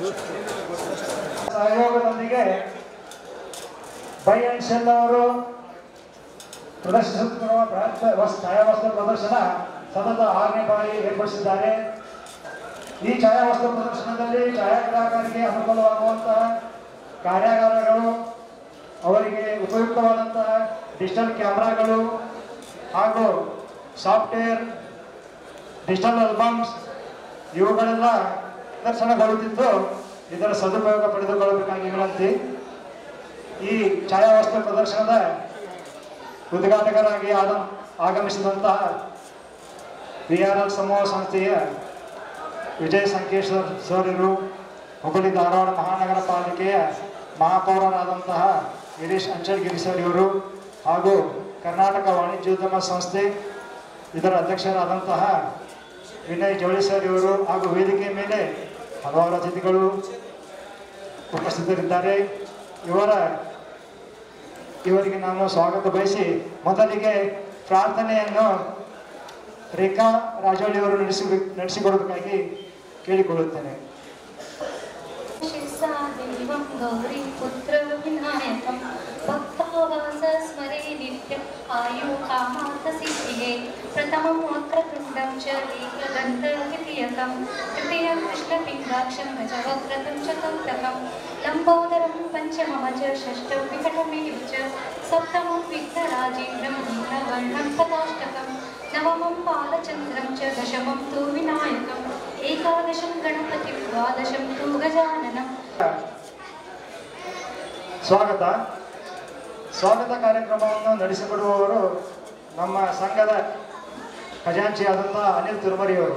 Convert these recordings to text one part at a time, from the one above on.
ಸಹಯೋಗದೊಂದಿಗೆ by and shell ಅವರು ಪ್ರದರ್ಶಿಸುತ್ತಿರುವ ಪ್ರಾಚ್ಯ- ವಸ್- ಛಾಯಾವಸ್ತು ಪ್ರದರ್ಶನ ಸತತ ಆರನೇ ಬಾರಿ ಏರ್ಪಡಿಸಿದ್ದಾರೆ ಈ ಛಾಯಾವಸ್ತು ಪ್ರದರ್ಶನದಲ್ಲಿ ಛಾಯಾಗ್ರಾಹಕರಿಗೆ ಅನುಕೂಲವಾಗುವಂತಹ ಕಾರ್ಯಾಗಾರಗಳು ಅವರಿಗೆ ಉಪಯುಕ್ತವಾದಂತಹ ಡಿಜಿಟಲ್ ಕ್ಯಾಮ್ರಾಗಳು ಹಾಗೂ ಸಾಫ್ಟ್ವೇರ್ ಡಿಜಿಟಲ್ ಆಲ್ಬಮ್ಸ್ ಇವುಗಳೆಲ್ಲ ಪ್ರದರ್ಶನಗೊಳ್ಳುತ್ತಿದ್ದು ಇದರ ಸದುಪಯೋಗ ಪಡೆದುಕೊಳ್ಳಬೇಕಾಗಿ ವಿನಂತಿ ಈ ಛಾಯಾವಸ್ತು ಪ್ರದರ್ಶನದ ಉದ್ಘಾಟಕರಾಗಿ ಆದ ಆಗಮಿಸಿದಂತಹ ವಿ ಆರ್ ಎಲ್ ಸಮೂಹ ಸಂಸ್ಥೆಯ ವಿಜಯ್ ಸಂಕೇಶ್ವರ್ ಸರ್ ಇವರು ಹುಬ್ಬಳ್ಳಿ ಧಾರವಾಡ ಮಹಾನಗರ ಪಾಲಿಕೆಯ ಮಹಾಪೌರರಾದಂತಹ ಗಿರೀಶ್ ಅಂಚಲ್ಗಿರಿ ಸರ್ ಇವರು ಹಾಗೂ ಕರ್ನಾಟಕ ವಾಣಿಜ್ಯೋದ್ಯಮ ಸಂಸ್ಥೆ ಇದರ ಅಧ್ಯಕ್ಷರಾದಂತಹ ವಿನಯ್ ಜೋಳಿ ಸರ್ ಇವರು ಹಾಗೂ ವೇದಿಕೆ ಮೇಲೆ ಹಲವಾರು ಅತಿಥಿಗಳು ಉಪಸ್ಥಿತರಿದ್ದಾರೆ ಇವರ ಇವರಿಗೆ ನಾನು ಸ್ವಾಗತ ಬಯಸಿ ಮೊದಲಿಗೆ ಪ್ರಾರ್ಥನೆಯನ್ನು ರೇಖಾ ರಾಜೋಳಿ ಅವರು ನಡೆಸಿ ನಡೆಸಿಕೊಡಬೇಕಾಗಿ ಕೇಳಿಕೊಳ್ಳುತ್ತೇನೆ शिरसादेवं गौरीपुत्रविनायकं भक्तावासस्मरे नित्यम् आयुकामार्थसिद्धिः प्रथमं वक्रतुण्डं च एकदन्तद्वितीयकं तृतीयं कृष्णपिङ्गाक्षं गजवक्रतं चतुर्थकं लम्बोदरं पञ्चमं च षष्ठं विकटमेव च सप्तमं विघ्नराजेन्द्रं नीलवर्णं तथाष्टकं नवमं बालचन्द्रं च दशमं तु विनायकम् एकादशं गणपतिं द्वादशं तु गजाननम् ಸ್ವಾಗತ ಸ್ವಾಗತ ಕಾರ್ಯಕ್ರಮವನ್ನು ನಡೆಸಿಕೊಡುವವರು ನಮ್ಮ ಸಂಘದ ಖಜಾಂಚಿಯಾದಂತಹ ಅನಿಲ್ ತಿರುಮರಿಯವರು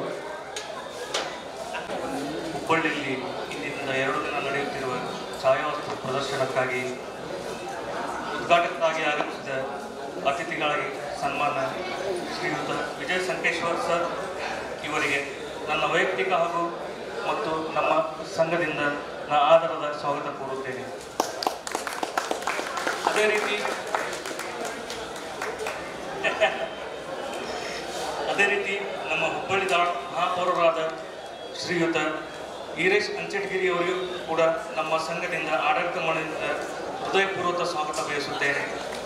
ಹುಬ್ಬಳ್ಳಿಯಲ್ಲಿ ಇಂದಿನಿಂದ ಎರಡು ದಿನ ನಡೆಯುತ್ತಿರುವ ಛಾಯಾವಸ್ತು ಪ್ರದರ್ಶನಕ್ಕಾಗಿ ಉದ್ಘಾಟಕರಾಗಿ ಆಗಮಿಸಿದ ಅತಿಥಿಗಳಿಗೆ ಸನ್ಮಾನ ಶ್ರೀಯುತ ವಿಜಯ ಸಂಕೇಶ್ವರ್ ಸರ್ ಇವರಿಗೆ ನನ್ನ ವೈಯಕ್ತಿಕ ಹಾಗೂ ಮತ್ತು ನಮ್ಮ ಸಂಘದಿಂದ ನಾ ಆದರದ ಸ್ವಾಗತ ಕೋರುತ್ತೇನೆ ಅದೇ ರೀತಿ ಅದೇ ರೀತಿ ನಮ್ಮ ಹುಬ್ಬಳ್ಳಿ ಧಾರವಾಡ ಮಹಾಪೌರರಾದ ಶ್ರೀಯುತ ಈರೇಶ್ ಅಂಚಟಗಿರಿ ಅವರಿಗೂ ಕೂಡ ನಮ್ಮ ಸಂಘದಿಂದ ಆಡಳಿತ ಮಂಡಳಿಯಿಂದ ಹೃದಯಪೂರ್ವಕ ಸ್ವಾಗತ ಬಯಸುತ್ತೇನೆ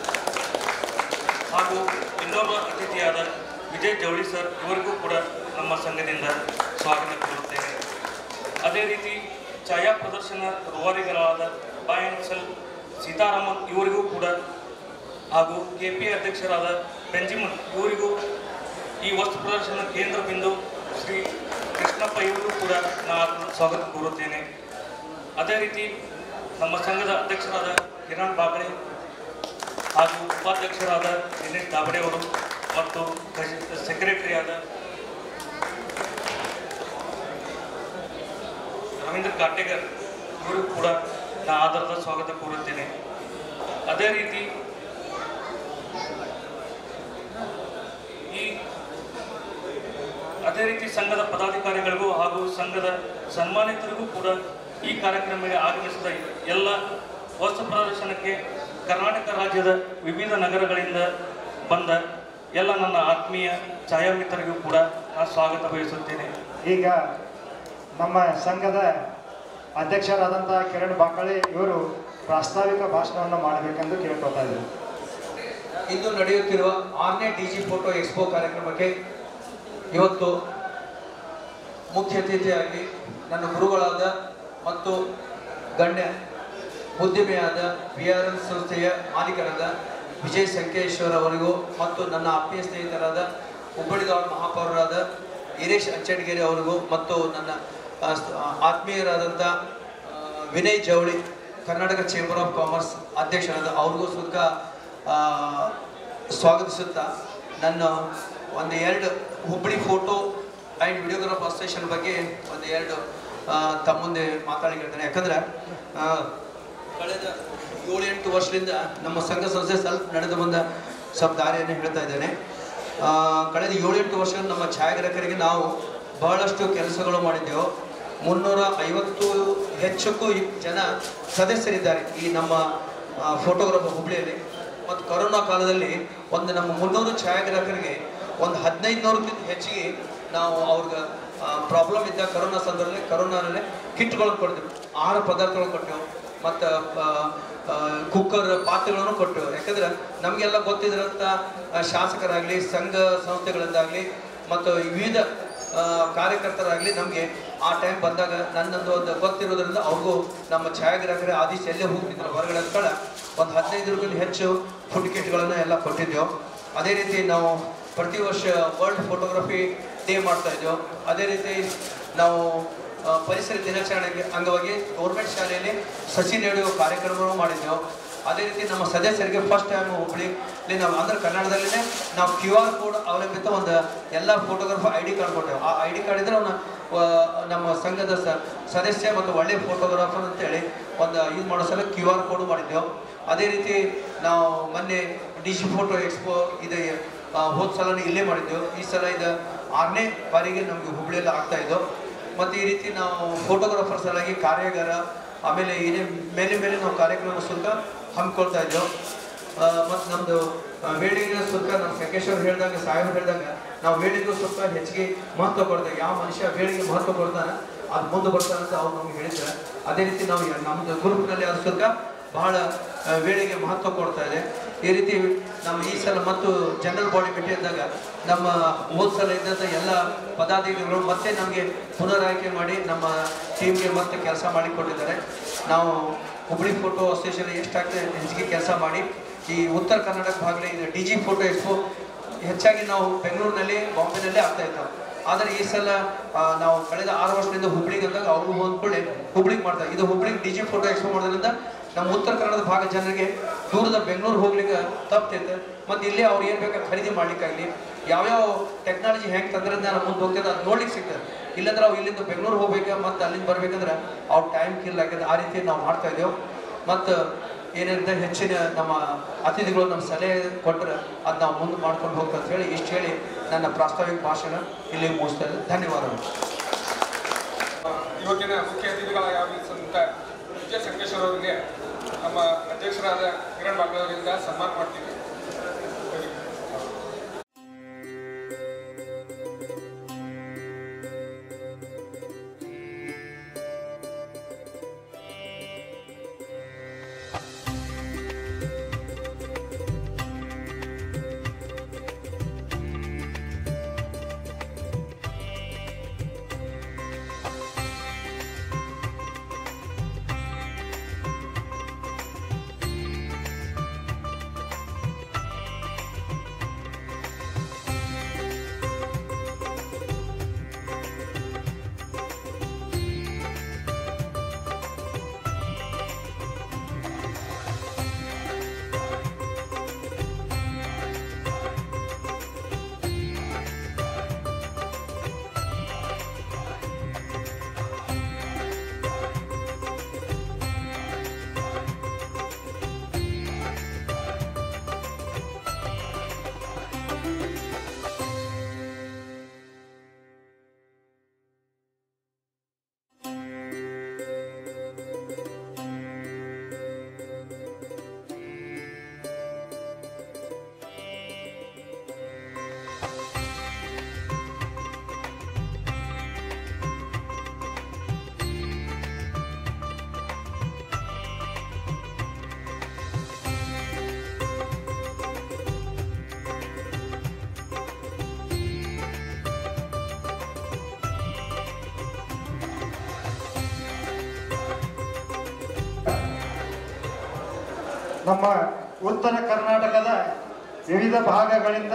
ಹಾಗೂ ಇನ್ನೋರ್ವ ಅತಿಥಿಯಾದ ವಿಜಯ್ ಜವಳಿ ಸರ್ ಇವರಿಗೂ ಕೂಡ ನಮ್ಮ ಸಂಘದಿಂದ ಸ್ವಾಗತ ಕೋರುತ್ತೇನೆ ಅದೇ ರೀತಿ ಛಾಯಾ ಪ್ರದರ್ಶನ ರೂವಾರಿಗಳಾದ ಬಾಯನ್ಸಲ್ ಸೀತಾರಾಮನ್ ಇವರಿಗೂ ಕೂಡ ಹಾಗೂ ಕೆ ಪಿ ಅಧ್ಯಕ್ಷರಾದ ಬೆಂಜಿಮನ್ ಇವರಿಗೂ ಈ ವಸ್ತು ಪ್ರದರ್ಶನ ಕೇಂದ್ರ ಬಿಂದು ಶ್ರೀ ಕೃಷ್ಣಪ್ಪ ಇವರಿಗೂ ಕೂಡ ನಾನು ಸ್ವಾಗತ ಕೋರುತ್ತೇನೆ ಅದೇ ರೀತಿ ನಮ್ಮ ಸಂಘದ ಅಧ್ಯಕ್ಷರಾದ ಕಿರಣ್ ಬಾಗಡೆ ಹಾಗೂ ಉಪಾಧ್ಯಕ್ಷರಾದ ದಿನೇಶ್ ದಾಬಡೆ ಅವರು ಮತ್ತು ಸೆಕ್ರೆಟರಿ ಆದ ರವೀಂದ್ರ ಕಾಟೇಗರ್ ಇವರು ಕೂಡ ನಾ ಆಧಾರದ ಸ್ವಾಗತ ಕೋರುತ್ತೇನೆ ಅದೇ ರೀತಿ ಈ ಅದೇ ರೀತಿ ಸಂಘದ ಪದಾಧಿಕಾರಿಗಳಿಗೂ ಹಾಗೂ ಸಂಘದ ಸನ್ಮಾನಿತರಿಗೂ ಕೂಡ ಈ ಕಾರ್ಯಕ್ರಮಕ್ಕೆ ಆಗಮಿಸಿದ ಎಲ್ಲ ವಸ್ತು ಪ್ರದರ್ಶನಕ್ಕೆ ಕರ್ನಾಟಕ ರಾಜ್ಯದ ವಿವಿಧ ನಗರಗಳಿಂದ ಬಂದ ಎಲ್ಲ ನನ್ನ ಆತ್ಮೀಯ ಛಾಯಾಮಿತ್ರರಿಗೂ ಕೂಡ ನಾನು ಸ್ವಾಗತ ಬಯಸುತ್ತೇನೆ ಈಗ ನಮ್ಮ ಸಂಘದ ಅಧ್ಯಕ್ಷರಾದಂತಹ ಕಿರಣ್ ಬಾಕಳೆ ಇವರು ಪ್ರಾಸ್ತಾವಿಕ ಭಾಷಣವನ್ನು ಮಾಡಬೇಕೆಂದು ಕೇಳ್ಕೊತಾ ಇದ್ದಾರೆ ಇಂದು ನಡೆಯುತ್ತಿರುವ ಆರನೇ ಡಿಜಿ ಫೋಟೋ ಎಕ್ಸ್ಪೋ ಕಾರ್ಯಕ್ರಮಕ್ಕೆ ಇವತ್ತು ಮುಖ್ಯ ಅತಿಥಿಯಾಗಿ ನನ್ನ ಗುರುಗಳಾದ ಮತ್ತು ಗಣ್ಯ ಉದ್ಯಮಿಯಾದ ವಿ ಆರ್ ಎಲ್ ಸಂಸ್ಥೆಯ ಮಾಲೀಕರಾದ ವಿಜಯ್ ಸಂಕೇಶ್ವರ್ ಅವರಿಗೂ ಮತ್ತು ನನ್ನ ಆತ್ಮೀಯ ಸ್ನೇಹಿತರಾದ ಹುಬ್ಬಳ್ಳಿ ಧಾರವಾಡ ಮಹಾಪೌರರಾದ ಹಿರೇಶ್ ಅಂಚಡ್ಗೇರಿ ಅವರಿಗೂ ಮತ್ತು ನನ್ನ ಆ, ಸ್- ಆ, ಆತ್ಮೀಯರಾದಂಥ ಆ, ವಿನಯ್ ಜವಳಿ ಕರ್ನಾಟಕ ಚೇಂಬರ್ ಆಫ್ ಕಾಮರ್ಸ್ ಅಧ್ಯಕ್ಷರಾದ ಅವ್ರಿಗೂ ಸುತ್ತ ಆ, ಸ್ವಾಗತಿಸುತ್ತಾ ನನ್ನ ಒಂದು ಎರಡು Hubballi photo and videograph association ಬಗ್ಗೆ ಒಂದು ಎರಡು ಆ, ತಮ್ಮ ಮುಂದೆ ಮಾತಾಡಿರ್ತೇನೆ ಯಾಕಂದ್ರೆ ಆ, ಕಳೆದ ಏಳು ಎಂಟು ವರ್ಷದಿಂದ ನಮ್ಮ ಸಂಘ ಸಂಸ್ಥೆ ಸ್ವಲ್ಪ ನಡೆದು ಬಂದ ಸ್ವಲ್ಪ ದಾರಿಯನ್ನು ಹೇಳ್ತಾ ಇದ್ದೇನೆ ಆ, ಕಳೆದ ಏಳು ಎಂಟು ವರ್ಷ ನಮ್ಮ ಛಾಯಾಗ್ರಾಹಕರಿಗೆ ನಾವು ಬಹಳಷ್ಟು ಕೆಲಸಗಳು ಮಾಡಿದ್ದೆವು ಮುನ್ನೂರ ಐವತ್ತು ಹೆಚ್ಚಕ್ಕೂ ಜನ ಸದಸ್ಯರಿದ್ದಾರೆ ಈ ನಮ್ಮ ಫೋಟೋಗ್ರಾಫರ್ ಹುಬ್ಳಿಯಲ್ಲಿ ಮತ್ತು ಕೊರೋನಾ ಕಾಲದಲ್ಲಿ ಒಂದು ನಮ್ಮ ಮುನ್ನೂರು ಛಾಯಾಗ್ರಾಹಕರಿಗೆ ಒಂದು ಹದಿನೈದು ನೂರಕ್ಕಿಂತ ಹೆಚ್ಚಿಗೆ ನಾವು ಅವ್ರಿಗೆ ಪ್ರಾಬ್ಲಮ್ ಇದ್ದ ಕರೋನಾ ಸಂದರ್ಭದಲ್ಲಿ ಕರೋನಾನಲ್ಲಿ ಕಿಟ್ಗಳನ್ನು ಕೊಡ್ತೇವೆ ಆಹಾರ ಪದಾರ್ಥಗಳನ್ನು ಕೊಟ್ಟೆವು ಮತ್ತು ಕುಕ್ಕರ್ ಪಾತ್ರೆಗಳನ್ನು ಕೊಟ್ಟೆವು ಯಾಕಂದ್ರೆ ನಮಗೆಲ್ಲ ಗೊತ್ತಿದ್ರಂಥ ಆ, ಶಾಸಕರಾಗಲಿ ಸಂಘ ಸಂಸ್ಥೆಗಳಿಂದಾಗಲಿ ಮತ್ತು ವಿವಿಧ ಆ, ಕಾರ್ಯಕರ್ತರಾಗಲಿ ನಮಗೆ ಆ ಟೈಮ್ ಬಂದಾಗ ನನ್ನೊಂದು ಒಂದು ಗೊತ್ತಿರೋದ್ರಿಂದ ಅವ್ರಿಗೂ ನಮ್ಮ ಛಾಯಾಗ್ರಾಹಕರೇ ಆದೇಶ ಎಲ್ಲೇ ಹೋಗ್ತಿದ್ರು ಹೊರಗಡೆ ಅಂದ್ಕಳ ಒಂದು ಹದಿನೈದು ರೂಪಾಯಿ ಹೆಚ್ಚು ಫುಡ್ ಕಿಟ್ಗಳನ್ನು ಎಲ್ಲ ಕೊಟ್ಟಿದ್ದೆವು ಅದೇ ರೀತಿ ನಾವು ಪ್ರತಿ ವರ್ಷ ವರ್ಲ್ಡ್ ಫೋಟೋಗ್ರಫಿ ಡೇ ಮಾಡ್ತಾ ಇದ್ದೆವು ಅದೇ ರೀತಿ ನಾವು ಆ, ಪರಿಸರ ದಿನಾಚರಣೆಗೆ ಅಂಗವಾಗಿ ಗೌರ್ಮೆಂಟ್ ಶಾಲೆಯಲ್ಲಿ ಸಸಿ ನೆಡುವ ಕಾರ್ಯಕ್ರಮವನ್ನು ಮಾಡಿದ್ದೆವು ಅದೇ ರೀತಿ ನಮ್ಮ ಸದಸ್ಯರಿಗೆ ಫಸ್ಟ್ ಟೈಮ್ ಹುಬ್ಳಿಲಿ ನಾವು ಅಂದ್ರೆ ಕನ್ನಡದಲ್ಲೇ ನಾವು ಕ್ಯೂ ಆರ್ ಕೋಡ್ ಅವಲಂಬಿತ ಒಂದು ಎಲ್ಲ ಫೋಟೋಗ್ರಾಫರ್ ಐ ಡಿ ಕಾರ್ಡ್ ಕೊಟ್ಟೆವು ಆ ಐ ಡಿ ಕಾರ್ಡ್ ಇದ್ರೆ ಅವನ ನಮ್ಮ ಸಂಘದ ಸ ಸದಸ್ಯ ಮತ್ತು ಒಳ್ಳೆ ಫೋಟೋಗ್ರಾಫರ್ ಅಂತೇಳಿ ಒಂದು ಯೂಸ್ ಮಾಡೋ ಸಲ ಕ್ಯೂ ಆರ್ ಕೋಡ್ ಮಾಡಿದ್ದೆವು ಅದೇ ರೀತಿ ನಾವು ಮೊನ್ನೆ ಡಿ ಜಿ ಫೋಟೋ ಎಕ್ಸ್ಪೋ ಇದೆ ಆ, ಹೋದ್ ಸಲನೇ ಇಲ್ಲೇ ಮಾಡಿದ್ದೆವು ಈ ಸಲ ಇದು ಆರನೇ ಬಾರಿಗೆ ನಮಗೆ ಹುಬ್ಳಿಯಲ್ಲಿ ಆಗ್ತಾ ಇದ್ದೋ ಮತ್ತು ಈ ರೀತಿ ನಾವು ಫೋಟೋಗ್ರಾಫರ್ಸ್ ಆಗಿ ಕಾರ್ಯಾಗಾರ ಆಮೇಲೆ ಏನೇ ಮೇಲೆ ಮೇಲೆ ನಾವು ಕಾರ್ಯಕ್ರಮ ಶುಲ್ಕ ಹಮ್ಮಿಕೊಳ್ತಾ ಇದ್ದೆವು ಮತ್ತು ನಮ್ಮದು ವೇಡಿಂಗ್ ಶುಲ್ಕ ನಮ್ಮ ಸಂಕೇಶ್ವರ್ ಹೇಳ್ದಂಗೆ ಸಾಹೇಬ್ ಹೇಳ್ದಂಗೆ ನಾವು ವೇಡಿಂಗ್ ಶುಲ್ಕ ಹೆಚ್ಚಿಗೆ ಮಹತ್ವ ಕೊಡ್ತೇವೆ ಯಾವ ಮನುಷ್ಯ ವೇಳಿಗೆ ಮಹತ್ವ ಕೊಡ್ತಾನೆ ಅದು ಮುಂದೆ ಬರ್ತಾನೆ ಅಂತ ಅವ್ರು ನಮ್ಗೆ ಹೇಳಿದ್ದಾರೆ ಅದೇ ರೀತಿ ನಾವು ಯ- ನಮ್ಮದು ಗ್ರೂಪ್ನಲ್ಲಿ ಅದು ಶುಲ್ಕ ಬಹಳ ಆ, ವೇಳೆಗೆ ಮಹತ್ವ ಕೊಡ್ತಾ ಇದೆ ಈ ರೀತಿ ನಮ್ಮ ಈ ಸಲ ಮತ್ತು ಜನರಲ್ ಬಾಡಿ ಭೇಟಿ ಇದ್ದಾಗ ನಮ್ಮ ಹೋದ ಸಲ ಇದ್ದಂಥ ಎಲ್ಲ ಪದಾಧಿಕಾರಿಗಳು ಮತ್ತೆ ನಮಗೆ ಪುನರ್ ಆಯ್ಕೆ ಮಾಡಿ ನಮ್ಮ ಟೀಮ್ಗೆ ಮತ್ತೆ ಕೆಲಸ ಮಾಡಿ ಕೊಟ್ಟಿದ್ದಾರೆ ನಾವು ಹುಬ್ಳಿ ಫೋಟೋ ಅಸೋಸಿಯೇಷನ್ ಎಷ್ಟಾಗ್ತದೆ ಹೆಚ್ಚಿಗೆ ಕೆಲಸ ಮಾಡಿ ಈ ಉತ್ತರ ಕರ್ನಾಟಕ ಭಾಗದಲ್ಲಿ ಇದು ಡಿ ಜಿ ಫೋಟೋ ಎಕ್ಸ್ಪೋ ಹೆಚ್ಚಾಗಿ ನಾವು ಬೆಂಗಳೂರಿನಲ್ಲಿ ಬಾಂಬೆನಲ್ಲೇ ಆಗ್ತಾ ಇತ್ತು ಆದರೆ ಈ ಸಲ ಆ, ನಾವು ಕಳೆದ ಆರು ವರ್ಷದಿಂದ ಹುಬ್ಳಿಗೆ ಅಂದಾಗ ಅವರು ಹೊಂದ್ಕೊಳ್ಳಿ ಹುಬ್ಳಿಗೆ ಮಾಡ್ತಾರೆ ಇದು ಹುಬ್ಳಿಗೆ ಡಿ ಜಿ ಫೋಟೋ ಎಕ್ಸ್ಪೋ ಮಾಡೋದ್ರಿಂದ ನಮ್ಮ ಉತ್ತರ ಕನ್ನಡದ ಭಾಗ ಜನರಿಗೆ ದೂರದ ಬೆಂಗಳೂರು ಹೋಗ್ಲಿಕ್ಕೆ ತಪ್ತೈತೆ ಮತ್ತು ಇಲ್ಲಿ ಅವ್ರು ಏನು ಬೇಕಾ ಖರೀದಿ ಮಾಡ್ಲಿಕ್ಕಾಗಲಿ ಯಾವ್ಯಾವ ಟೆಕ್ನಾಲಜಿ ಹೆಂಗೆ ತಂತ್ರಜ್ಞಾನ ಮುಂದೆ ಹೋಗ್ತದೆ ಅದು ನೋಡ್ಲಿಕ್ಕೆ ಸಿಗ್ತದೆ ಇಲ್ಲಂದ್ರೆ ಅವ್ರು ಇಲ್ಲಿಂದ ಬೆಂಗಳೂರು ಹೋಗ್ಬೇಕು ಮತ್ತು ಅಲ್ಲಿಂದ ಬರ್ಬೇಕಂದ್ರೆ ಅವ್ರ ಟೈಮ್ ಕಿಲ್ ಆಗಿದೆ ಆ ರೀತಿ ನಾವು ಮಾಡ್ತಾ ಇದ್ದೇವೆ ಮತ್ತು ಏನಿರುತ್ತೆ ಹೆಚ್ಚಿನ ನಮ್ಮ ಅತಿಥಿಗಳು ನಮ್ಮ ಸಲಹೆ ಕೊಟ್ಟರೆ ಅದು ನಾವು ಮುಂದೆ ಮಾಡ್ಕೊಂಡು ಹೋಗ್ತಾ ಅಂತ ಹೇಳಿ ಇಷ್ಟು ಹೇಳಿ ನನ್ನ ಪ್ರಾಸ್ತಾವಿಕ ಭಾಷಣ ಇಲ್ಲಿ ಮುಗಿಸ್ತಾ ಇದ್ದೆ ಧನ್ಯವಾದಗಳು ಇವತ್ತಿನ ಮುಖ್ಯ ಅತಿಥಿಗಳಾಗಿ ಆಗಮಿಸಿದಂಥ ವಿಜಯ ಸಂಕೇಶ್ವರ ಅವರಿಗೆ ನಮ್ಮ ಅಧ್ಯಕ್ಷರಾದ ಕಿರಣ್ ಬಾಗ್ಲವರಿಂದ ಸನ್ಮಾನ ಮಾಡ್ತೀವಿ ನಮ್ಮ ಉತ್ತರ ಕರ್ನಾಟಕದ ವಿವಿಧ ಭಾಗಗಳಿಂದ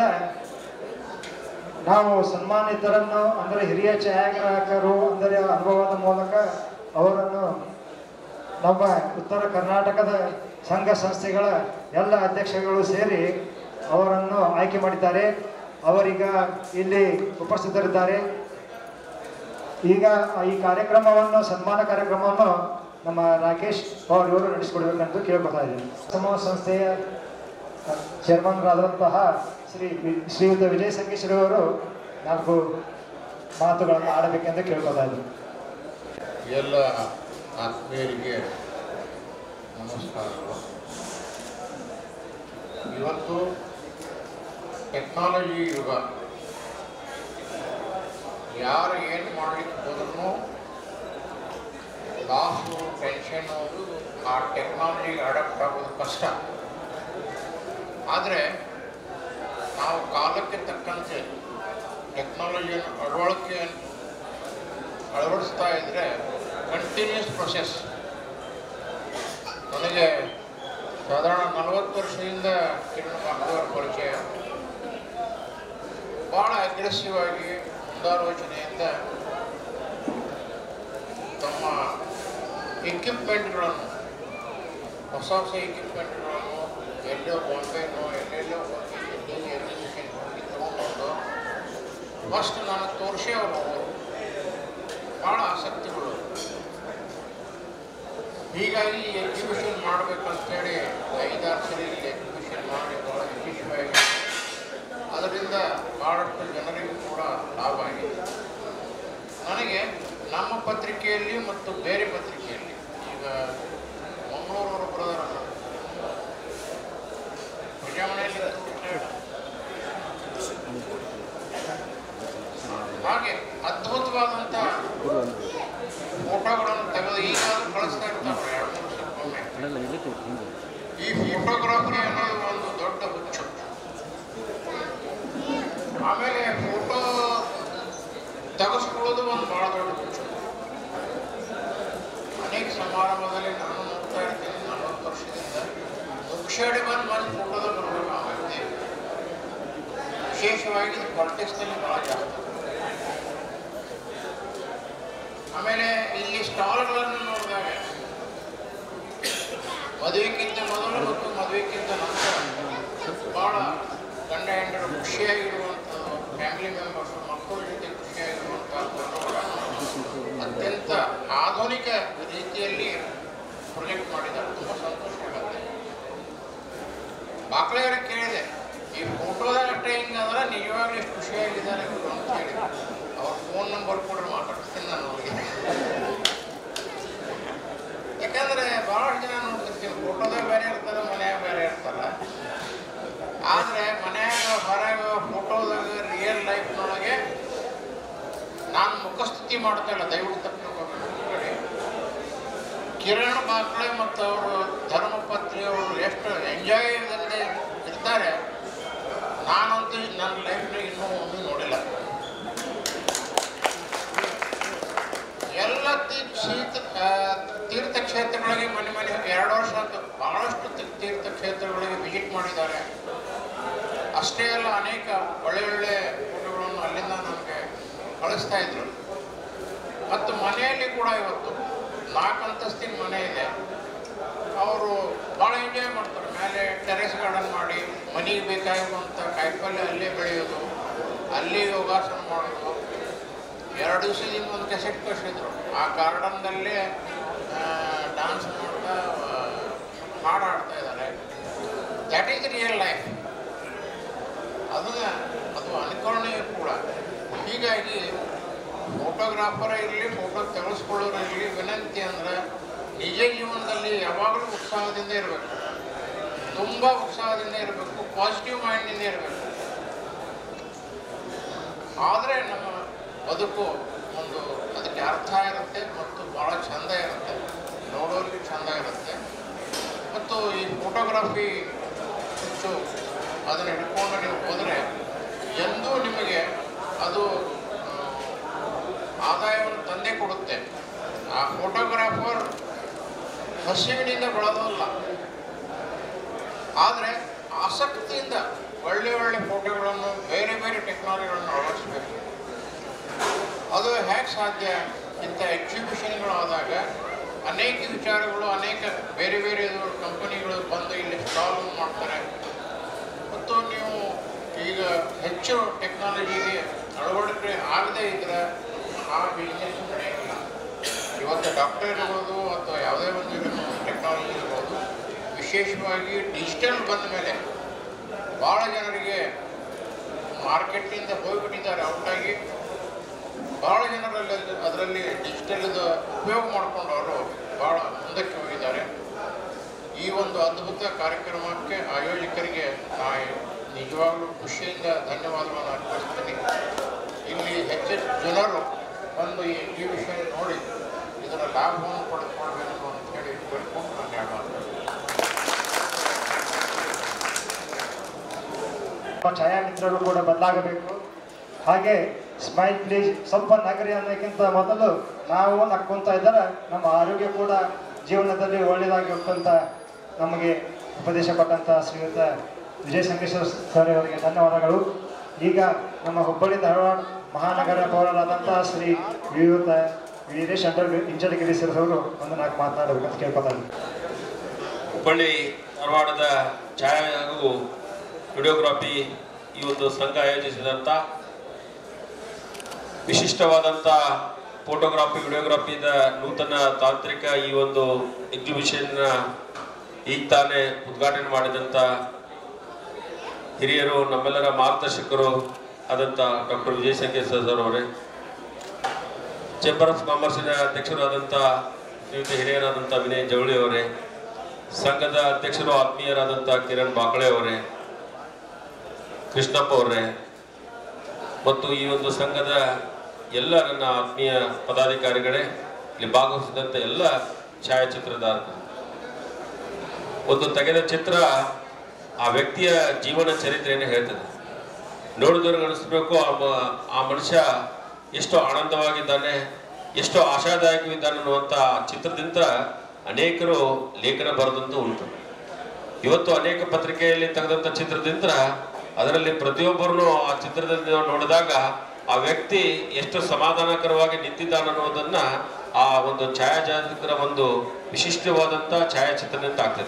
ನಾವು ಸನ್ಮಾನಿತರನ್ನು ಅಂದರೆ ಹಿರಿಯ ಛಾಯಾಗ್ರಾಹಕರು ಅಂದರೆ ಅನುಭವದ ಮೂಲಕ ಅವರನ್ನು ನಮ್ಮ ಉತ್ತರ ಕರ್ನಾಟಕದ ಸಂಘ ಸಂಸ್ಥೆಗಳ ಎಲ್ಲ ಅಧ್ಯಕ್ಷಗಳು ಸೇರಿ ಅವರನ್ನು ಆಯ್ಕೆ ಮಾಡಿದ್ದಾರೆ ಅವರೀಗ ಇಲ್ಲಿ ಉಪಸ್ಥಿತರಿದ್ದಾರೆ ಈಗ ಈ ಕಾರ್ಯಕ್ರಮವನ್ನು ಸನ್ಮಾನ ಕಾರ್ಯಕ್ರಮವನ್ನು ನಮ್ಮ ರಾಕೇಶ್ ಪವಾರ್ ಇವರು ನಡೆಸಿಕೊಡ್ಬೇಕಂತ ಕೇಳ್ಕೊತಾ ಇದ್ದೀನಿ ಸಮೂಹ ಸಂಸ್ಥೆಯ ಚೇರ್ಮನ್ರಾದಂತಹ ಶ್ರೀ ವಿ- ಶ್ರೀಯುತ ವಿಜಯ ಸಂಕೇಶ್ವರಿ ಅವರು ನಾಲ್ಕು ಮಾತುಗಳನ್ನು ಆಡಬೇಕೆಂದು ಕೇಳ್ಕೊತಾ ಇದ್ದೀನಿ ಎಲ್ಲ ಆತ್ಮೀಯರಿಗೆ ನಮಸ್ಕಾರಗಳು ಇವತ್ತು ಟೆಕ್ನಾಲಜಿ ಯುಗ ಯಾರು ಏನು ಮಾಡಲಿಕ್ಕೆ ಹೋದ್ರೂ ಲಾಸು ಟೆನ್ಷನ್ನು ಆ ಟೆಕ್ನಾಲಜಿಗೆ ಅಡಾಪ್ಟ್ ಆಗೋದು ಕಷ್ಟ ಆದರೆ ನಾವು ಕಾಲಕ್ಕೆ ತಕ್ಕಂತೆ ಟೆಕ್ನಾಲಜಿಯನ್ನು ಅಳವಡಿಕೆ ಅಳವಡಿಸ್ತಾ ಇದ್ದರೆ ಕಂಟಿನ್ಯೂಸ್ ಪ್ರೊಸೆಸ್ ನನಗೆ ಸಾಧಾರಣ ನಲವತ್ತು ವರ್ಷದಿಂದ ಕಿರಣ್ ಮಹಾದೇವರ ಪರಿಚಯ ಭಾಳ ಅಗ್ರೆಸಿವ್ ಆಗಿ ಮುಂದಾಲೋಚನೆಯಿಂದ ತಮ್ಮ ಎಕ್ವಿಪ್ಮೆಂಟ್ಗಳನ್ನು ಹೊಸ ಹೊಸ ಎಕ್ವಿಪ್ಮೆಂಟ್ಗಳನ್ನು ಎಲ್ಲೋ ಬಾಂಬೆನೋ ಎಲ್ಲೆಲ್ಲೋ ಹೋಗಿ ಎಲ್ಲಿ ಎಕ್ಸಿಬಿಷನ್ ಹೋಗಿ ತೊಗೊಂಡು ಫಸ್ಟ್ ನಾನು ತೋರಿಸಿ ಅವರು ಭಾಳ ಆಸಕ್ತಿಗಳು ಹೀಗಾಗಿ ಈ ಎಕ್ಸಿಬಿಷನ್ ಮಾಡಬೇಕಂತೇಳಿ ಐದಾರು ಸರಿ ಇಲ್ಲಿ ಎಕ್ಸಿಬಿಷನ್ ಮಾಡಿ ಭಾಳ ಯಶಸ್ವಿಯಾಗಿ ಅದರಿಂದ ಭಾಳಷ್ಟು ಜನರಿಗೂ ಕೂಡ ಲಾಭ ಆಗಿದೆ ನನಗೆ ನಮ್ಮ ಪತ್ರಿಕೆಯಲ್ಲಿ ಮತ್ತು ಬೇರೆ ಪತ್ರಿಕೆಯಲ್ಲಿ ಈಗ ಮಂಗಳೂರವರು ಬರೋದಾರಲ್ಲ ಪ್ರಜಾಮನೆಯಲ್ಲಿ ಹಾಗೆ ಅದ್ಭುತವಾದಂಥ ಫೋಟೋಗಳನ್ನು ತೆಗೆದು ಈಗಾದ್ರೂ ಕಳಿಸ್ತಾ ಇರ್ತಾರೆ ಎರಡು ಮೂರು ವರ್ಷಕ್ಕೊಮ್ಮೆ ಈ ಫೋಟೋಗ್ರಾಫಿ ಅನ್ನೋದು ಒಂದು ದೊಡ್ಡ ಹುಚ್ಚು ಆಮೇಲೆ ಫೋಟೋ ತೆಗೆಸ್ಕೊಳ್ಳೋದು ಒಂದು ಭಾಳ ದೊಡ್ಡ ಹುಚ್ಚು ಅನೇಕ ಸಮಾರಂಭದಲ್ಲಿ ನಾನು ನೋಡ್ತಾ ಇರ್ತೀನಿ ನಲವತ್ತು ವರ್ಷದಿಂದ ಮುಕ್ಷಡಿ ಬಂದು ಬಂದು ಫೋಟೋದ ಬರಬೇಕು ಆ ವ್ಯಕ್ತಿ ವಿಶೇಷವಾಗಿ ಪಾಲಿಟಿಕ್ಸ್ನಲ್ಲಿ ಭಾಳ ಜಾಸ್ತಿ ಆಮೇಲೆ ಇಲ್ಲಿ ಸ್ಟಾಲ್ಗಳನ್ನು ನೋಡಿದಾಗ ಮದುವೆಗಿಂತ ಮೊದಲು ಮತ್ತು ಮದುವೆಗಿಂತ ನಂತರ ಭಾಳ ಗಂಡ ಹೆಂಡರು ಖುಷಿಯಾಗಿರುವಂಥದ್ದು ಫ್ಯಾಮಿಲಿ ಮೆಂಬರ್ಸ್ ಮಕ್ಕಳ ಜೊತೆ ಖುಷಿಯಾಗಿರುವಂಥ ಫೋಟೋಗಳನ್ನು ಅತ್ಯಂತ ಆಧುನಿಕ ರೀತಿಯಲ್ಲಿ ಪ್ರೊಜೆಕ್ಟ್ ಮಾಡಿದ್ದಾರೆ ತುಂಬ ಸಂತೋಷ ಆಗುತ್ತೆ ಬಾಕ್ಳೆಯವ್ರಿಗೆ ಕೇಳಿದೆ ಈ ಫೋಟೋದಾಗ ಅಷ್ಟೇ ಹಿಂಗಾದ್ರೆ ನಿಜವಾಗ್ಲೂ ಎಷ್ಟು ಖುಷಿಯಾಗಿದ್ದಾರೆ ಇವರು ಅಂತ ಹೇಳಿ ಅವ್ರ ಫೋನ್ ನಂಬರ್ ಕೂಡ ಮಾತಾಡ್ತೀನಿ ನಾನು ಅವ್ರಿಗೆ ಯಾಕಂದ್ರೆ ಭಾಳಷ್ಟು ಜನ ನೋಡ್ತಿರ್ತೀನಿ ಫೋಟೋದಾಗ ಬೇರೆ ಇರ್ತಾರೆ ಮನ್ಯಾಗ ಬೇರೆ ಇರ್ತಾರ ಆದ್ರೆ ಮನ್ಯಾಗ ಹೊರಗ ಫೋಟೋದಾಗ ರಿಯಲ್ ಲೈಫ್ನೊಳಗೆ ನಾನು ಮುಖಸ್ತುತಿ ಮಾಡ್ತಾ ಇಲ್ಲ ದಯವಿಟ್ಟು ತಪ್ಪಿ ಕಿರಣ್ ಬಾಕ್ಳೆ ಮತ್ತು ಅವರು ಧರ್ಮಪತ್ರಿ ಅವರು ಎಷ್ಟು ಎಂಜಾಯ್ ಇಲ್ಲದೆ ಇರ್ತಾರೆ ನಾನಂತೂ ನನ್ನ ಲೈಫ್ನಾಗ ಇನ್ನೂ ಒಂದು ನೋಡಿಲ್ಲ ಎಲ್ಲ ತೀರ್ಥ ತೀರ್ಥಕ್ಷೇತ್ರಗಳಿಗೆ ಮನೆ ಮನೆ ಎರಡು ವರ್ಷ ಆಯ್ತು ಬಹಳಷ್ಟು ತಿ- ತೀರ್ಥಕ್ಷೇತ್ರಗಳಿಗೆ ವಿಸಿಟ್ ಮಾಡಿದ್ದಾರೆ ಅಷ್ಟೇ ಅಲ್ಲ ಅನೇಕ ಒಳ್ಳೆ ಒಳ್ಳೆ ಫೋಟೋಗಳನ್ನು ಅಲ್ಲಿಂದ ನಮಗೆ ಕಳಿಸ್ತಾ ಇದ್ರು ಮತ್ತು ಮನೆಯಲ್ಲಿ ಕೂಡ ಇವತ್ತು ನಾಲ್ಕು ಅಂತಸ್ತಿನ ಮನೆ ಇದೆ ಅವರು ಭಾಳ ಎಂಜಾಯ್ ಮಾಡ್ತಾರೆ ಮೇಲೆ ಟೆರೆಸ್ ಗಾರ್ಡನ್ ಮಾಡಿ ಮನೆಗೆ ಬೇಕಾಗಿರುವಂಥ ಕಾಯಿಪಲ್ಯ ಅಲ್ಲೇ ಬೆಳೆಯೋದು ಅಲ್ಲಿ ಯೋಗಾಸನ ಮಾಡೋದು ಎರಡು ದಿವಸದಿಂದ ಒಂದು ಕೆಸೆಟ್ ಕಳಿಸಿದ್ರು ಆ ಗಾರ್ಡನ್ದಲ್ಲೇ ಡಾನ್ಸ್ ಮಾಡ್ತಾ ಆ, ಹಾಡು ಹಾಡ್ತಾ ಇದ್ದಾರೆ ದ್ಯಾಟ್ ಈಸ್ ರಿಯಲ್ ಲೈಫ್ ಅದನ್ನ ಅದು ಅನುಕರಣೀಯ ಕೂಡ ಹೀಗಾಗಿ ಫೋಟೋಗ್ರಾಫರ್ ಇರಲಿ ಫೋಟೋ ತೆಗೆಸ್ಕೊಳ್ಳೋರು ಇರಲಿ ವಿನಂತಿ ಅಂದ್ರೆ ನಿಜ ಜೀವನದಲ್ಲಿ ಯಾವಾಗಲೂ ಉತ್ಸಾಹದಿಂದ ಇರಬೇಕು ತುಂಬ ಉತ್ಸಾಹದಿಂದ ಇರಬೇಕು ಪಾಸಿಟಿವ್ ಮೈಂಡಿಂದ ಇರಬೇಕು ಆದರೆ ನಮ್ಮ ಬದುಕು ಒಂದು ಅದಕ್ಕೆ ಅರ್ಥ ಇರುತ್ತೆ ಮತ್ತು ಭಾಳ ಚಂದ ಇರುತ್ತೆ ನೋಡೋರಿಗೆ ಚಂದ ಇರುತ್ತೆ ಮತ್ತು ಈ ಫೋಟೋಗ್ರಫಿ ಹೆಚ್ಚು ಅದನ್ನು ಹಿಡ್ಕೊಂಡು ನೀವು ಹೋದರೆ ಎಂದೂ ನಿಮಗೆ ಅದು ಆ, ಆದಾಯವನ್ನು ತಂದೇ ಕೊಡುತ್ತೆ ಆ ಫೋಟೋಗ್ರಾಫರ್ ಹಸಿವಿನಿಂದ ಬೆಳೆದಲ್ಲ ಆದರೆ ಆಸಕ್ತಿಯಿಂದ ಒಳ್ಳೆ ಒಳ್ಳೆ ಫೋಟೋಗಳನ್ನು ಬೇರೆ ಬೇರೆ ಟೆಕ್ನಾಲಜಿಗಳನ್ನು ಅಳವಡಿಸಬೇಕು ಅದು ಹೇಗೆ ಸಾಧ್ಯ ಇಂಥ ಎಕ್ಸಿಬಿಷನ್ಗಳಾದಾಗ ಅನೇಕ ವಿಚಾರಗಳು ಅನೇಕ ಬೇರೆ ಬೇರೆ ಕಂಪನಿಗಳು ಬಂದು ಇಲ್ಲಿ ಸ್ಟಾಲ್ ಮಾಡ್ತಾರೆ ಮತ್ತು ನೀವು ಈಗ ಹೆಚ್ಚು ಟೆಕ್ನಾಲಜಿಗೆ ಅಳವಡಿಕೆ ಆಗದೇ ಇದ್ರೆ ಆ ಬಿಸ್ನೆಸ್ ನಡೆಯಲ್ಲ ಇವತ್ತು ಡಾಕ್ಟರ್ ಇರ್ಬೋದು ಅಥವಾ ಯಾವುದೇ ಒಂದು ಟೆಕ್ನಾಲಜಿ ಇರ್ಬೋದು ವಿಶೇಷವಾಗಿ ಡಿಜಿಟಲ್ ಬಂದ ಮೇಲೆ ಭಾಳ ಜನರಿಗೆ ಮಾರ್ಕೆಟಿಂದ ಹೋಗಿಬಿಟ್ಟಿದ್ದಾರೆ ಔಟಾಗಿ ಭಾಳ ಜನರಲ್ಲಿ ಅದರಲ್ಲಿ ಡಿಜಿಟಲ್ದ ಉಪಯೋಗ ಮಾಡಿಕೊಂಡು ಅವರು ಭಾಳ ಮುಂದಕ್ಕೆ ಹೋಗಿದ್ದಾರೆ ಈ ಒಂದು ಅದ್ಭುತ ಕಾರ್ಯಕ್ರಮಕ್ಕೆ ಆಯೋಜಕರಿಗೆ ನಾನು ನಿಜವಾಗ್ಲೂ ಖುಷಿಯಿಂದ ಧನ್ಯವಾದಗಳನ್ನು ಅರ್ಪಿಸ್ತೀನಿ ಇಲ್ಲಿ ಹೆಚ್ಚೆಚ್ಚು ಜನರು ಬಂದು ಈ ಈ ವಿಷಯ ನೋಡಿ ಇದರ ಲಾಭವನ್ನು ಪಡೆದುಕೊಳ್ಬೇಕು ಅಂತ ಹೇಳಿ ಕೇಳ್ಕೊಂಡು ನಾನು ಎರಡು ಮಾತು ನಮ್ಮ ಛಾಯಾಮಿತ್ರರು ಕೂಡ ಬದಲಾಗಬೇಕು ಹಾಗೆ ಸ್ಮೈಲ್ ಪ್ಲೀಸ್ ಸ್ವಲ್ಪ ನಗರಿ ಅನ್ನೋಕ್ಕಿಂತ ಮೊದಲು ನಾವು ನಕ್ಕೊಂತ ಇದ್ದರೆ ನಮ್ಮ ಆರೋಗ್ಯ ಕೂಡ ಜೀವನದಲ್ಲಿ ಒಳ್ಳೆಯದಾಗಿ ಹೋಗ್ತಂತ ನಮಗೆ ಉಪದೇಶ ಕೊಟ್ಟಂತ ಶ್ರೀಯುತ ವಿಜಯ ಸಂಕೇಶ್ವರ ಸರ್ ಅವರಿಗೆ ಧನ್ಯವಾದಗಳು ಈಗ ನಮ್ಮ ಹುಬ್ಬಳ್ಳಿ ಧಾರವಾಡ ಮಹಾನಗರ ಪೌರರಾದಂಥ ಶ್ರೀ ವಿಯುತ ವೀರೇಶ್ ಅಂಡರ್ ಇಂಚಲಗಿರಿ ಸರ್ ಅವರು ಒಂದು ನಾಲ್ಕು ಮಾತನಾಡಬೇಕಂತ ಕೇಳ್ಕೊತಾರೆ ಹುಬ್ಬಳ್ಳಿ ಧಾರವಾಡದ ಛಾಯಾ ಹಾಗೂ ವಿಡಿಯೋಗ್ರಾಫಿ ಈ ಒಂದು ಸಂಘ ಆಯೋಜಿಸಿದಂಥ ವಿಶಿಷ್ಟವಾದಂಥ ಫೋಟೋಗ್ರಾಫಿ ವಿಡಿಯೋಗ್ರಾಫಿದ ನೂತನ ತಾಂತ್ರಿಕ ಈ ಒಂದು ಎಕ್ಸಿಬಿಷನ್ನ ಈಗ ತಾನೇ ಉದ್ಘಾಟನೆ ಮಾಡಿದಂಥ ಹಿರಿಯರು ನಮ್ಮೆಲ್ಲರ ಮಾರ್ಗದರ್ಶಕರು ಆದಂಥ ಡಾಕ್ಟರ್ ವಿಜಯ್ ಸಂಕೇಶ್ ಸರ್ ಅವರೇ ಚೇಂಬರ್ ಆಫ್ ಕಾಮರ್ಸಿನ ಅಧ್ಯಕ್ಷರಾದಂಥ ಶ್ರೀಯುತ ಹಿರಿಯರಾದಂಥ ವಿನಯ್ ಜವಳಿ ಅವರೇ ಸಂಘದ ಅಧ್ಯಕ್ಷರು ಆತ್ಮೀಯರಾದಂಥ ಕಿರಣ್ ಬಾಕಳೆ ಅವರೇ ಕೃಷ್ಣಪ್ಪ ಅವರೇ ಮತ್ತು ಈ ಒಂದು ಸಂಘದ ಎಲ್ಲ ನನ್ನ ಆತ್ಮೀಯ ಪದಾಧಿಕಾರಿಗಳೇ ಇಲ್ಲಿ ಭಾಗವಹಿಸಿದಂಥ ಎಲ್ಲ ಛಾಯಾಚಿತ್ರದಾರರು ಒಂದು ತೆಗೆದ ಚಿತ್ರ ಆ ವ್ಯಕ್ತಿಯ ಜೀವನ ಚರಿತ್ರೆಯನ್ನು ಹೇಳ್ತದೆ ನೋಡಿದವ್ರಿಗೆ ಅನಿಸ್ಬೇಕು ಆ ಮ- ಆ ಮನುಷ್ಯ ಎಷ್ಟು ಆನಂದವಾಗಿದ್ದಾನೆ ಎಷ್ಟು ಆಶಾದಾಯಕವಿದ್ದಾನೆ ಅನ್ನುವಂಥ ಆ ಚಿತ್ರದಿಂದ ಅನೇಕರು ಲೇಖನ ಬರೆದಂತೂ ಉಂಟು ಇವತ್ತು ಅನೇಕ ಪತ್ರಿಕೆಯಲ್ಲಿ ತೆಗೆದಂಥ ಚಿತ್ರದಿಂದ ಅದರಲ್ಲಿ ಪ್ರತಿಯೊಬ್ಬರನ್ನು ಆ ಚಿತ್ರದಲ್ಲಿ ನಾವು ನೋಡಿದಾಗ ಆ ವ್ಯಕ್ತಿ ಎಷ್ಟು ಸಮಾಧಾನಕರವಾಗಿ ನಿಂತಿದ್ದಾನೆ ಅನ್ನೋದನ್ನ ಆ ಒಂದು ಛಾಯಾಚಿತ್ರ ಒಂದು ವಿಶಿಷ್ಟವಾದಂಥ ಛಾಯಾಚಿತ್ರದಿಂದ ಆಗ್ತದೆ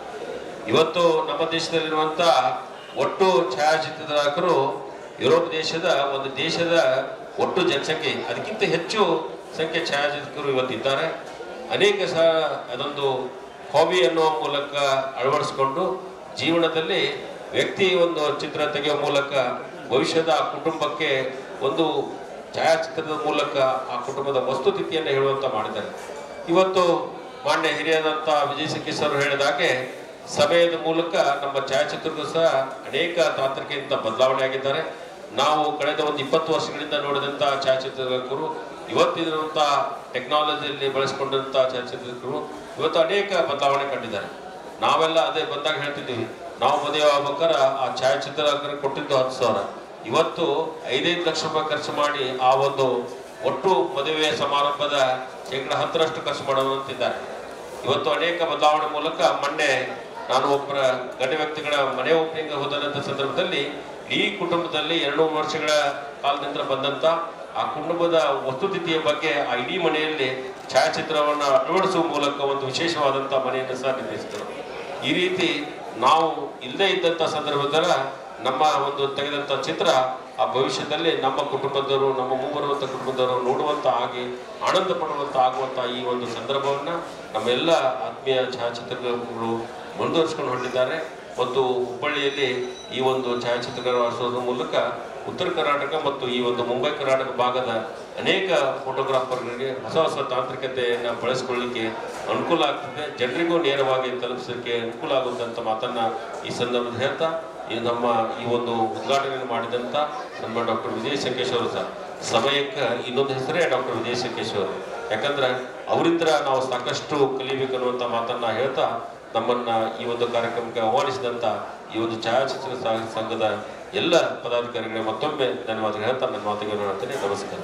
ಇವತ್ತು ನಮ್ಮ ದೇಶದಲ್ಲಿರುವಂಥ ಒಟ್ಟು ಛಾಯಾಚಿತ್ರಗ್ರಾಹಕರು ಯುರೋಪ್ ದೇಶದ ಒಂದು ದೇಶದ ಒಟ್ಟು ಜನಸಂಖ್ಯೆ ಅದಕ್ಕಿಂತ ಹೆಚ್ಚು ಸಂಖ್ಯೆ ಛಾಯಾಚಿತ್ರಕರು ಇವತ್ತಿದ್ದಾರೆ ಅನೇಕ ಸಹ ಅದೊಂದು ಹಾಬಿ ಅನ್ನುವ ಮೂಲಕ ಅಳವಡಿಸಿಕೊಂಡು ಜೀವನದಲ್ಲಿ ವ್ಯಕ್ತಿ ಒಂದು ಚಿತ್ರ ತೆಗೆಯುವ ಮೂಲಕ ಭವಿಷ್ಯದ ಆ ಕುಟುಂಬಕ್ಕೆ ಒಂದು ಛಾಯಾಚಿತ್ರದ ಮೂಲಕ ಆ ಕುಟುಂಬದ ವಸ್ತುಸ್ಥಿತಿಯನ್ನು ಹೇಳುವಂತ ಮಾಡಿದ್ದಾರೆ ಇವತ್ತು ಮಾನ್ಯ ಹಿರಿಯರಾದಂಥ ವಿಜಯ್ ಸಂಕೇಶ್ ಅವರು ಹೇಳಿದ ಹಾಗೆ ಸಮಯದ ಮೂಲಕ ನಮ್ಮ ಛಾಯಾಚಿತ್ರಕ್ಕೂ ಸಹ ಅನೇಕ ತಾಂತ್ರಿಕೆಯಿಂದ ಬದಲಾವಣೆ ಆಗಿದ್ದಾರೆ ನಾವು ಕಳೆದ ಒಂದು ಇಪ್ಪತ್ತು ವರ್ಷಗಳಿಂದ ನೋಡಿದಂಥ ಛಾಯಾಚಿತ್ರಕರು ಇವತ್ತಿರುವಂಥ ಟೆಕ್ನಾಲಜಿಯಲ್ಲಿ ಬಳಸಿಕೊಂಡಂಥ ಛಾಯಾಚಿತ್ರಕರು ಇವತ್ತು ಅನೇಕ ಬದಲಾವಣೆ ಕಂಡಿದ್ದಾರೆ ನಾವೆಲ್ಲ ಅದೇ ಬಂದಾಗ ಹೇಳ್ತಿದ್ದೀವಿ ನಾವು ಮದುವೆ ಆಗ್ಬೇಕಾದ್ರೆ ಆ ಛಾಯಾಚಿತ್ರಕರಿಗೆ ಕೊಟ್ಟಿದ್ದು ಹತ್ತು ಸಾವಿರ ಇವತ್ತು ಐದೈದು ಲಕ್ಷ ರೂಪಾಯಿ ಖರ್ಚು ಮಾಡಿ ಆ ಒಂದು ಒಟ್ಟು ಮದುವೆ ಸಮಾರಂಭದ ಶೇಕಡ ಹತ್ತರಷ್ಟು ಖರ್ಚು ಮಾಡುವಂತಿದ್ದಾರೆ ಇವತ್ತು ಅನೇಕ ಬದಲಾವಣೆ ಮೂಲಕ ಮೊನ್ನೆ ನಾನು ಒಬ್ಬರ ಗಣ್ಯ ವ್ಯಕ್ತಿಗಳ ಮನೆ ಓಪನಿಂಗ್ ಹೋದಂಥ ಸಂದರ್ಭದಲ್ಲಿ ಈ ಕುಟುಂಬದಲ್ಲಿ ಎರಡು ವರ್ಷಗಳ ಕಾಲದಿಂದ ಬಂದಂತ ಆ ಕುಟುಂಬದ ವಸ್ತುಸ್ಥಿತಿಯ ಬಗ್ಗೆ ಆ ಇಡೀ ಮನೆಯಲ್ಲಿ ಛಾಯಾಚಿತ್ರವನ್ನು ಅಳವಡಿಸುವ ಮೂಲಕ ಒಂದು ವಿಶೇಷವಾದಂಥ ಮನೆಯನ್ನು ಸಹ ನಿರ್ಮಿಸಿದರು ಈ ರೀತಿ ನಾವು ಇಲ್ಲದೇ ಇದ್ದಂಥ ಸಂದರ್ಭದಲ್ಲ ನಮ್ಮ ಒಂದು ತೆಗೆದಂಥ ಚಿತ್ರ ಆ ಭವಿಷ್ಯದಲ್ಲಿ ನಮ್ಮ ಕುಟುಂಬದವರು ನಮ್ಮ ಮುಂಬರುವಂಥ ಕುಟುಂಬದವರು ನೋಡುವಂತ ಆಗಿ ಆನಂದ ಪಡುವಂತ ಆಗುವಂತ ಈ ಒಂದು ಸಂದರ್ಭವನ್ನ ನಮ್ಮೆಲ್ಲ ಆತ್ಮೀಯ ಛಾಯಾಚಿತ್ರಗಳು ಮುಂದುವರಿಸ್ಕೊಂಡು ಹೊರಟಿದ್ದಾರೆ ಮತ್ತು ಹುಬ್ಬಳ್ಳಿಯಲ್ಲಿ ಈ ಒಂದು ಛಾಯಾಚಿತ್ರಗಳ ಮೂಲಕ ಉತ್ತರ ಕರ್ನಾಟಕ ಮತ್ತು ಈ ಒಂದು ಮುಂಬೈ ಕರ್ನಾಟಕ ಭಾಗದ ಅನೇಕ ಫೋಟೋಗ್ರಾಫರ್ಗಳಿಗೆ ಹೊಸ ಹೊಸ ತಾಂತ್ರಿಕತೆಯನ್ನು ಬಳಸಿಕೊಳ್ಳಿಕ್ಕೆ ಅನುಕೂಲ ಆಗ್ತದೆ ಜನರಿಗೂ ನೇರವಾಗಿ ತಲುಪಿಸಲಿಕ್ಕೆ ಅನುಕೂಲ ಆಗುತ್ತಂತ ಮಾತನ್ನ ಈ ಸಂದರ್ಭದಲ್ಲಿ ಹೇಳ್ತಾ ಈ ನಮ್ಮ ಈ ಒಂದು ಉದ್ಘಾಟನೆಯನ್ನು ಮಾಡಿದಂಥ ನಮ್ಮ ಡಾಕ್ಟರ್ ವಿಜಯ ಸಂಕೇಶ್ ಅವರು ಸಹ ಸಮಯಕ್ಕೆ ಇನ್ನೊಂದು ಹೆಸರೇ ಡಾಕ್ಟರ್ ವಿಜಯ ಸಂಕೇಶ್ ಅವರು ಯಾಕಂದ್ರೆ ಅವರಿಂದ ನಾವು ಸಾಕಷ್ಟು ಕಲಿಬೇಕನ್ನುವಂಥ ಮಾತನ್ನ ಹೇಳ್ತಾ ನಮ್ಮನ್ನ ಈ ಒಂದು ಕಾರ್ಯಕ್ರಮಕ್ಕೆ ಆಹ್ವಾನಿಸಿದಂಥ ಈ ಒಂದು ಛಾಯಾಚಿತ್ರ ಸಾ- ಸಂಘದ ಎಲ್ಲ ಪದಾಧಿಕಾರಿಗಳಿಗೆ ಮತ್ತೊಮ್ಮೆ ಧನ್ಯವಾದ ಹೇಳ್ತಾ ನನ್ನ ಮಾತುಗಳನ್ನು ಹೇಳ್ತೇನೆ ನಮಸ್ಕಾರ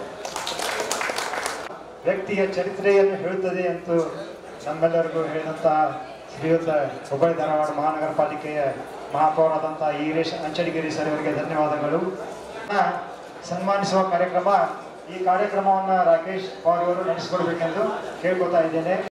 ವ್ಯಕ್ತಿಯ ಚರಿತ್ರೆಯನ್ನು ಹೇಳುತ್ತದೆ ಎಂದು ನಮ್ಮೆಲ್ಲರಿಗೂ ಹೇಳಿದಂತಹ ಶ್ರೀಯುತ ಹುಬ್ಬಳ್ಳಿ ಧಾರವಾಡ ಮಹಾನಗರ ಪಾಲಿಕೆಯ ಮಹಾಪೌರಾದಂತಹ ಈರೇಶ್ ಅಂಚಡಿಗಿರಿ ಸರ್ ಅವರಿಗೆ ಧನ್ಯವಾದಗಳು ನ ಸನ್ಮಾನಿಸುವ ಕಾರ್ಯಕ್ರಮ ಈ ಕಾರ್ಯಕ್ರಮವನ್ನು ರಾಕೇಶ್ ಪವಾರ್ ಅವರು ನಡೆಸಿಕೊಡ್ಬೇಕೆಂದು ಕೇಳ್ಕೊತಾ ಇದ್ದೇನೆ